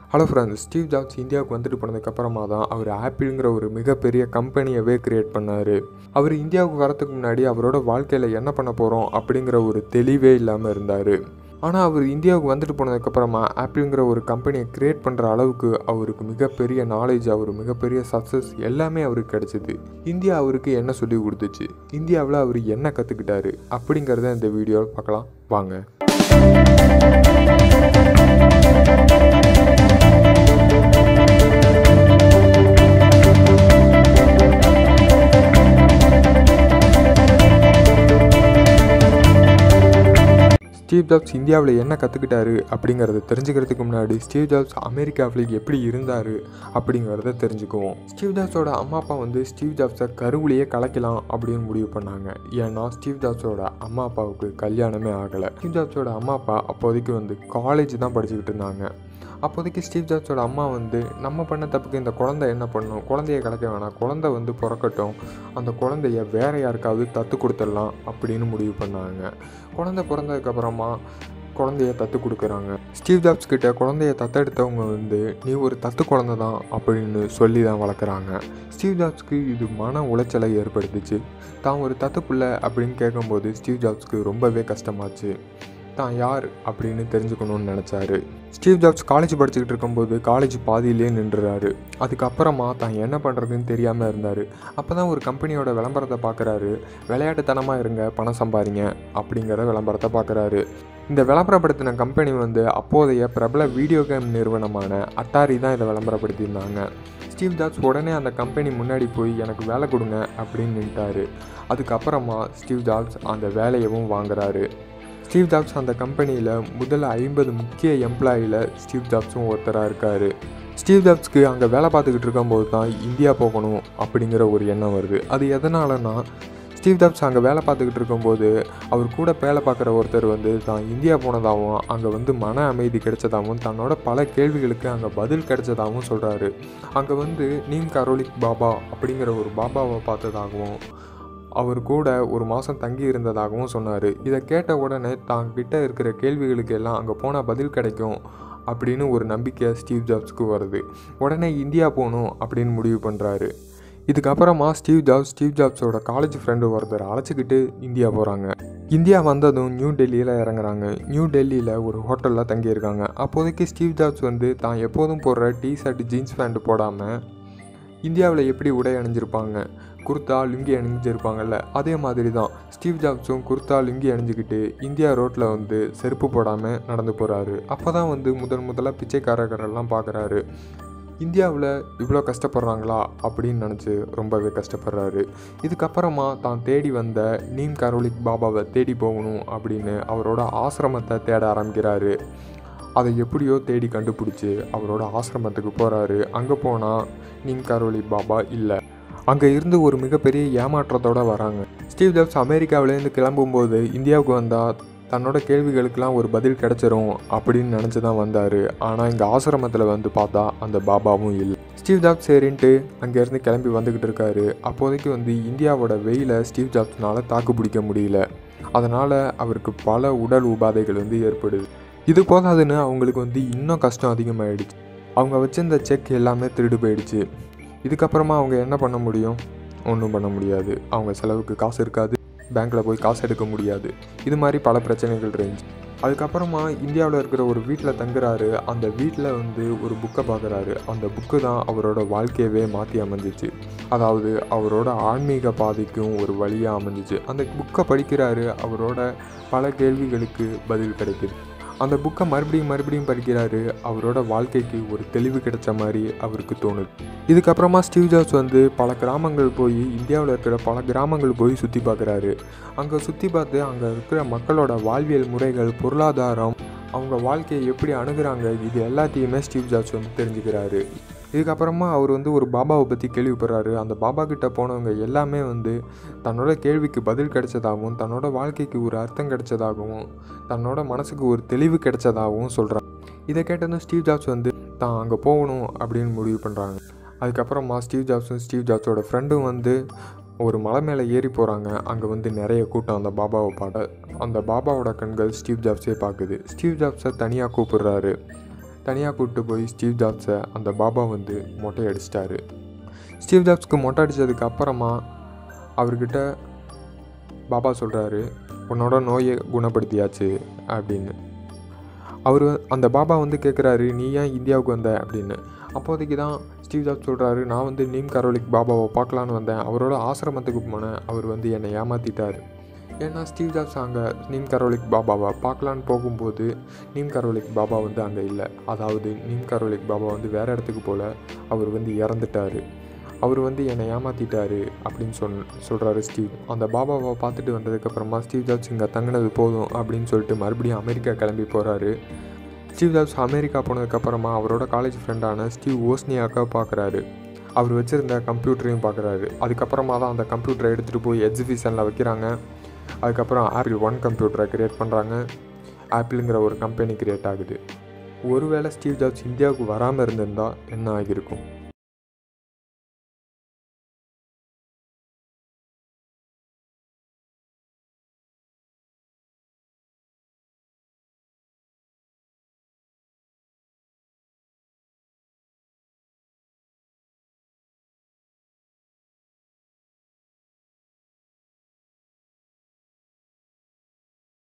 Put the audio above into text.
hello friends Steve jobs இந்தியாவுக்கு வந்துட்டு போனதுக்கப்புறமா தான் அவர் ஆப்பிள்ங்கிற ஒரு மிகப்பெரிய கம்பெனியவே கிரியேட் பண்ணார் அவர் இந்தியாவுக்கு வரதுக்கு முன்னாடி அவரோட வாழ்க்கையில் என்ன பண்ண போகிறோம் அப்படிங்கிற ஒரு தெளிவே இல்லாமல் இருந்தார் ஆனால் அவர் இந்தியாவுக்கு வந்துட்டு போனதுக்கப்புறமா ஆப்பிள்ங்கிற ஒரு கம்பெனியை கிரியேட் பண்ணுற அளவுக்கு அவருக்கு மிகப்பெரிய நாலேஜ் அவர் மிகப்பெரிய சக்ஸஸ் எல்லாமே அவருக்கு கிடச்சிது இந்தியா அவருக்கு என்ன சொல்லி கொடுத்துச்சு இந்தியாவில் அவர் என்ன கற்றுக்கிட்டாரு அப்படிங்கிறத இந்த வீடியோவில் பார்க்கலாம் வாங்க ஸ்டீவ் ஜாப்ஸ் இந்தியாவில் என்ன கற்றுக்கிட்டாரு அப்படிங்கிறத தெரிஞ்சுக்கிறதுக்கு முன்னாடி ஸ்டீவ் ஜாப்ஸ் அமெரிக்காவில் எப்படி இருந்தார் அப்படிங்கிறத தெரிஞ்சுக்குவோம் ஸ்டீவ் ஜாப்ஸோட அம்மா அப்பா வந்து ஸ்டீவ் ஜாப்ஸை கருவிலேயே கலைக்கலாம் அப்படின்னு முடிவு பண்ணாங்க ஏன்னா ஸ்டீவ் ஜாப்ஸோட அம்மா அப்பாவுக்கு கல்யாணமே ஆகலை ஸ்டீவ் ஜாப்ஸோட அம்மா அப்பா அப்போதைக்கு வந்து காலேஜ் தான் படிச்சுக்கிட்டு இருந்தாங்க அப்போதைக்கு ஸ்டீவ் ஜாப்ஸோட அம்மா வந்து நம்ம பண்ண தப்புக்கு இந்த குழந்தை என்ன பண்ணும் குழந்தைய கலைக்க வேணாம் குழந்தை வந்து பிறக்கட்டும் அந்த குழந்தைய வேற யாருக்காவது தத்து கொடுத்துடலாம் அப்படின்னு முடிவு பண்ணாங்க குழந்தை பிறந்ததுக்கப்புறமா குழந்தைய தத்து கொடுக்குறாங்க ஸ்டீவ் ஜாப்ஸ் கிட்ட குழந்தைய தத்தெடுத்தவங்க வந்து நீ ஒரு தத்து குழந்தை தான் அப்படின்னு சொல்லி தான் வளர்க்குறாங்க ஸ்டீவ் ஜாப்ஸ்க்கு இது மன உளைச்சலை ஏற்படுத்துச்சு தான் ஒரு தத்து பிள்ளை அப்படின்னு கேட்கும்போது ஸ்டீவ் ஜாப்ஸ்க்கு ரொம்பவே கஷ்டமாச்சு தான் யார் அப்படின்னு தெரிஞ்சுக்கணும்னு நினச்சாரு ஸ்டீவ் ஜாப்ஸ் காலேஜ் படிச்சுக்கிட்டு இருக்கும்போது காலேஜ் பாதியிலே நின்றுறாரு அதுக்கப்புறமா தான் என்ன பண்ணுறதுன்னு தெரியாமல் இருந்தார் அப்போ தான் ஒரு கம்பெனியோட விளம்பரத்தை பார்க்குறாரு விளையாட்டுத்தனமாக இருங்க பணம் சம்பாதிங்க அப்படிங்கிற விளம்பரத்தை பார்க்குறாரு இந்த விளம்பரப்படுத்தின கம்பெனி வந்து அப்போதைய பிரபல வீடியோ கேம் நிறுவனமான அட்டாரி தான் இதை விளம்பரப்படுத்தியிருந்தாங்க ஸ்டீவ் ஜாப்ஸ் உடனே அந்த கம்பெனி முன்னாடி போய் எனக்கு வேலை கொடுங்க அப்படின்னு நின்ட்டாரு அதுக்கப்புறமா ஸ்டீவ் ஜாப்ஸ் அந்த வேலையவும் வாங்குறாரு ஸ்டீவ் ஜாப்ஸ் அந்த கம்பெனியில் முதல் ஐம்பது முக்கிய எம்ப்ளாயியில் ஸ்டீவ் ஜாப்ஸும் ஒருத்தராக இருக்கார் ஸ்டீவ் ஜாப்ஸ்க்கு அங்கே வேலை பார்த்துக்கிட்டு இருக்கும்போது தான் இந்தியா போகணும் அப்படிங்கிற ஒரு எண்ணம் வருது அது எதனாலனா ஸ்டீவ் ஜாப்ஸ் அங்கே வேலை பார்த்துக்கிட்டு இருக்கும்போது அவர் கூட வேலை பார்க்குற ஒருத்தர் வந்து தான் இந்தியா போனதாகவும் அங்கே வந்து மன அமைதி கிடைச்சதாகவும் தன்னோட பல கேள்விகளுக்கு அங்கே பதில் கிடைச்சதாகவும் சொல்கிறாரு அங்கே வந்து நீம் கரோலிக் பாபா அப்படிங்கிற ஒரு பாபாவை பார்த்ததாகவும் அவர் கூட ஒரு மாதம் தங்கி இருந்ததாகவும் சொன்னார் இதை கேட்ட உடனே தான் கிட்ட இருக்கிற கேள்விகளுக்கு எல்லாம் அங்கே போனால் பதில் கிடைக்கும் அப்படின்னு ஒரு நம்பிக்கை ஸ்டீவ் ஜாப்ஸ்க்கு வருது உடனே இந்தியா போகணும் அப்படின்னு முடிவு பண்ணுறாரு இதுக்கப்புறமா ஸ்டீவ் ஜாப்ஸ் ஸ்டீவ் ஜாப்ஸோட காலேஜ் ஃப்ரெண்டு ஒருத்தர் அழைச்சிக்கிட்டு இந்தியா போகிறாங்க இந்தியா வந்ததும் நியூ டெல்லியில் இறங்குறாங்க நியூ டெல்லியில் ஒரு ஹோட்டலில் தங்கியிருக்காங்க அப்போதைக்கு ஸ்டீவ் ஜாப்ஸ் வந்து தான் எப்போதும் போடுற டி ஷர்ட் ஜீன்ஸ் பேண்ட் போடாமல் இந்தியாவில் எப்படி உடை அணிஞ்சிருப்பாங்க குர்தா லுங்கி அணிஞ்சிருப்பாங்கல்ல அதே மாதிரி தான் ஸ்டீவ் ஜாப்ஸும் குர்தா லுங்கி அணிஞ்சிக்கிட்டு இந்தியா ரோட்டில் வந்து செருப்பு போடாமல் நடந்து போகிறாரு அப்போ தான் வந்து முதன் முதலாக பிச்சைக்காரர்களெல்லாம் பார்க்குறாரு இந்தியாவில் இவ்வளோ கஷ்டப்படுறாங்களா அப்படின்னு நினச்சி ரொம்பவே கஷ்டப்படுறாரு இதுக்கப்புறமா தான் தேடி வந்த நீம் கரோலிக் பாபாவை தேடி போகணும் அப்படின்னு அவரோட ஆசிரமத்தை தேட ஆரம்பிக்கிறாரு அதை எப்படியோ தேடி கண்டுபிடிச்சி அவரோட ஆசிரமத்துக்கு போகிறாரு அங்கே போனால் நீம் கரோலி பாபா இல்லை அங்கே இருந்து ஒரு மிகப்பெரிய ஏமாற்றத்தோடு வராங்க ஸ்டீவ் ஜாப்ஸ் அமெரிக்காவிலேருந்து கிளம்பும்போது இந்தியாவுக்கு வந்தால் தன்னோட கேள்விகளுக்கெல்லாம் ஒரு பதில் கிடச்சிரும் அப்படின்னு நினச்சி தான் வந்தார் ஆனால் இங்கே ஆசிரமத்தில் வந்து பார்த்தா அந்த பாபாவும் இல்லை ஸ்டீவ் ஜாப்ஸ் சரின்ட்டு அங்கேருந்து கிளம்பி வந்துக்கிட்டு இருக்காரு அப்போதைக்கு வந்து இந்தியாவோட வெயிலை ஸ்டீவ் ஜாப்ஸ்னால தாக்கு பிடிக்க முடியல அதனால் அவருக்கு பல உடல் உபாதைகள் வந்து ஏற்படுது இது போதாதுன்னு அவங்களுக்கு வந்து இன்னும் கஷ்டம் அதிகமாகிடுச்சு அவங்க வச்சிருந்த செக் எல்லாமே திருடு போயிடுச்சு இதுக்கப்புறமா அவங்க என்ன பண்ண முடியும் ஒன்றும் பண்ண முடியாது அவங்க செலவுக்கு காசு இருக்காது பேங்க்கில் போய் காசு எடுக்க முடியாது இது மாதிரி பல பிரச்சனைகள் இருந்துச்சு அதுக்கப்புறமா இந்தியாவில் இருக்கிற ஒரு வீட்டில் தங்குறாரு அந்த வீட்டில் வந்து ஒரு புக்கை பார்க்குறாரு அந்த புக்கு தான் அவரோட வாழ்க்கையவே மாற்றி அமைஞ்சிச்சு அதாவது அவரோட ஆன்மீக பாதைக்கும் ஒரு வழியாக அமைஞ்சிச்சு அந்த புக்கை படிக்கிறாரு அவரோட பல கேள்விகளுக்கு பதில் கிடைக்குது அந்த புக்கை மறுபடியும் மறுபடியும் படிக்கிறாரு அவரோட வாழ்க்கைக்கு ஒரு தெளிவு கிடைச்ச மாதிரி அவருக்கு தோணுது இதுக்கப்புறமா ஸ்டீவ் ஜாப்ஸ் வந்து பல கிராமங்கள் போய் இந்தியாவில் இருக்கிற பல கிராமங்கள் போய் சுற்றி பார்க்குறாரு அங்கே சுற்றி பார்த்து அங்கே இருக்கிற மக்களோட வாழ்வியல் முறைகள் பொருளாதாரம் அவங்க வாழ்க்கையை எப்படி அணுகுறாங்க இது எல்லாத்தையுமே ஸ்டீவ் ஜாப்ஸ் வந்து தெரிஞ்சுக்கிறாரு இதுக்கப்புறமா அவர் வந்து ஒரு பாபாவை பற்றி கேள்விப்படுறாரு அந்த பாபா கிட்ட போனவங்க எல்லாமே வந்து தன்னோட கேள்விக்கு பதில் கிடைச்சதாகவும் தன்னோட வாழ்க்கைக்கு ஒரு அர்த்தம் கிடைச்சதாகவும் தன்னோட மனசுக்கு ஒரு தெளிவு கிடைச்சதாகவும் சொல்கிறாங்க இதை கேட்டதும் ஸ்டீவ் ஜாப்ஸ் வந்து தான் அங்கே போகணும் அப்படின்னு முடிவு பண்ணுறாங்க அதுக்கப்புறமா ஸ்டீவ் ஜாப்ஸும் ஸ்டீவ் ஜாப்ஸோட ஃப்ரெண்டும் வந்து ஒரு மலை மேலே ஏறி போகிறாங்க அங்கே வந்து நிறைய கூட்டம் அந்த பாபாவை பார்க்க அந்த பாபாவோட கண்கள் ஸ்டீவ் ஜாப்ஸே பார்க்குது ஸ்டீவ் ஜாப்ஸை தனியாக கூப்பிடுறாரு தனியாக கூப்பிட்டு போய் ஸ்டீவ் ஜாப்ஸை அந்த பாபா வந்து மொட்டை அடிச்சிட்டாரு ஸ்டீவ் ஜாப்ஸ்க்கு மொட்டை அடித்ததுக்கு அப்புறமா அவர்கிட்ட பாபா சொல்கிறாரு உன்னோட நோயை குணப்படுத்தியாச்சு அப்படின்னு அவர் அந்த பாபா வந்து கேட்குறாரு நீ ஏன் இந்தியாவுக்கு வந்த அப்படின்னு அப்போதைக்கு தான் ஸ்டீவ் ஜாப்ஸ் சொல்கிறாரு நான் வந்து நீம் கரோலிக் பாபாவை பார்க்கலான்னு வந்தேன் அவரோட ஆசிரமத்துக்கு போனேன் அவர் வந்து என்னை ஏமாற்றிட்டார் ஏன்னா ஸ்டீவ் ஜாப்ஸ் அங்கே நீம் கரோலிக் பாபாவை பார்க்கலான்னு போகும்போது நீம் கரோலிக் பாபா வந்து அங்கே இல்லை அதாவது நீம் கரோலிக் பாபா வந்து வேறு இடத்துக்கு போல் அவர் வந்து இறந்துட்டார் அவர் வந்து என்னை ஏமாற்றிட்டாரு அப்படின்னு சொல் சொல்கிறாரு ஸ்டீவ் அந்த பாபாவை பார்த்துட்டு வந்ததுக்கப்புறமா ஸ்டீவ் ஜாப்ஸ் இங்கே தங்கினது போதும் அப்படின்னு சொல்லிட்டு மறுபடியும் அமெரிக்கா கிளம்பி போகிறாரு ஸ்டீவ் ஜாப்ஸ் அமெரிக்கா போனதுக்கப்புறமா அவரோட காலேஜ் ஃப்ரெண்டான ஸ்டீவ் ஓஸ்னியாக்கா பார்க்குறாரு அவர் வச்சுருந்த கம்ப்யூட்டரையும் பார்க்குறாரு அதுக்கப்புறமா தான் அந்த கம்ப்யூட்டரை எடுத்துகிட்டு போய் எக்ஸிபிஷனில் வைக்கிறாங்க அதுக்கப்புறம் ஆப்பிள் ஒன் கம்ப்யூட்டரை க்ரியேட் பண்ணுறாங்க ஆப்பிளுங்கிற ஒரு கம்பெனி க்ரியேட் ஆகுது ஒருவேளை ஸ்டீவ் ஜாப்ஸ் இந்தியாவுக்கு வராமல் இருந்திருந்தால் என்ன ஆகியிருக்கும்